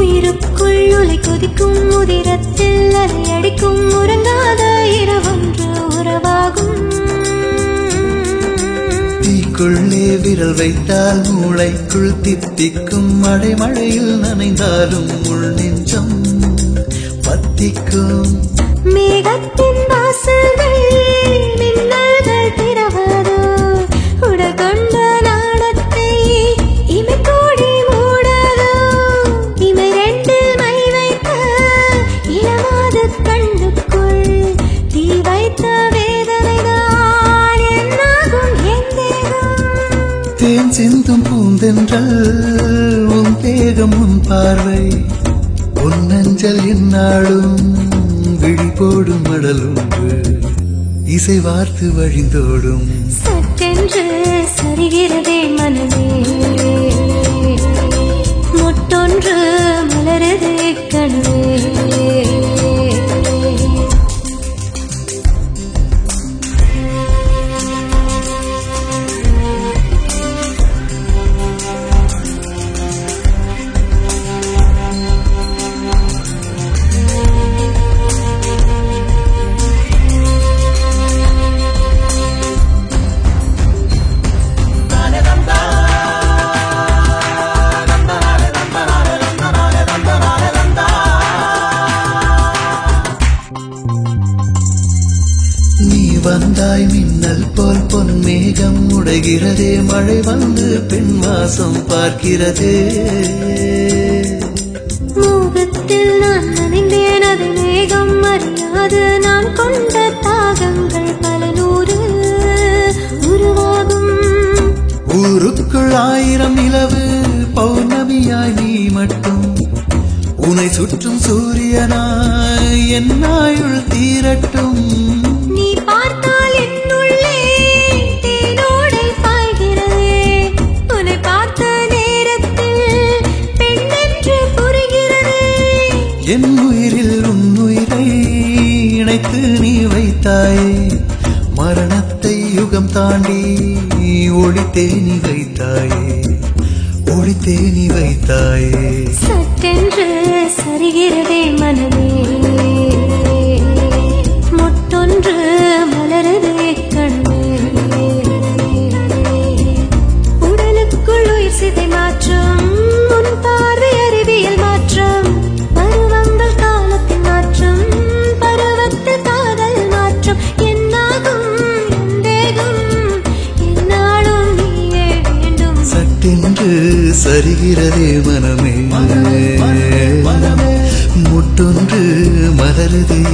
உயிருக்குள் உலை கொதிக்கும் உதிரத்தில் அலை அடிக்கும் உறங்காத இரவொன்று உறவாகும் தீக்குள்ளே விரல் வைத்தால் மூளைக்குள் தித்திக்கும் மழை மழையில் நனைந்தாலும் உள் நெஞ்சம் பத்திக்கும் மேகத்தின் வாசல்கள் மின்னல்கள் திறவதோ உடல் கொண்ட நாடத்தை இமை கூடி மூடதோ இமை ரெண்டில் மை வைத்த இளமாது கண்ணுக்குள் தீ வைத்த வேதனைதான் என்னாகும் என் தேகம் தேன் சிந்தும் பூந்தென்றல் உன் தேகம் உன் பார்வை உன் நஞ்சல் என்னாடும் விழி போடும் மடலுண்டு இசை வார்த்து வழிந்தோடும் சட்டென்று சரிகிறதே மனமே முட்டொன்று மலரதே கனவே நீ வந்தாய் மின்னல் போல் பொன் மேகம் உடைகிறதே மழை வந்து பெண் வாசம் பார்க்கிறதே மோகத்தில் நான் நனைந்தேன் அது மேகம் அறியாது நான் கொண்ட தாகங்கள் பல நூறு உருவாகும் ஊருக்குள் ஆயிரம் நிலவு பௌர்ணமியாய் நீ மட்டும் உனை சுற்றும் சூரியனாய் என் ஆயுள் தீரட்டும் நீ பார்த்தால் என்னுள்ளே தேனோடை பாய்கிறதே உன்னை பார்த்த நேரத்தில் பெண்ணென்று புரிகிறதே என் உயிரில் உன் உயிரை இணைத்து நீ வைத்தாயே மரணத்தை யுகம் தாண்டி ஒளித்தே நீ வைத்தாயே ஒளித்தே நீ வைத்தாயே சட்டென்று சரிகிறதே மனமே மொட்டொன்று மலரதே கண்ணே உடலுக்குள் உயிர் சிதை மாற்றம் முன் பார்வை அறிவியல் மாற்றம் பருவங்கள் காலத்தின் மாற்றம் பருவத்தில் காதல் மாற்றம் என்னாகும் என் தேகம் என்னாலும் நீயே வேண்டும் சட்டென்று சரிகிறதே மனமே முட்டொன்று மலருதே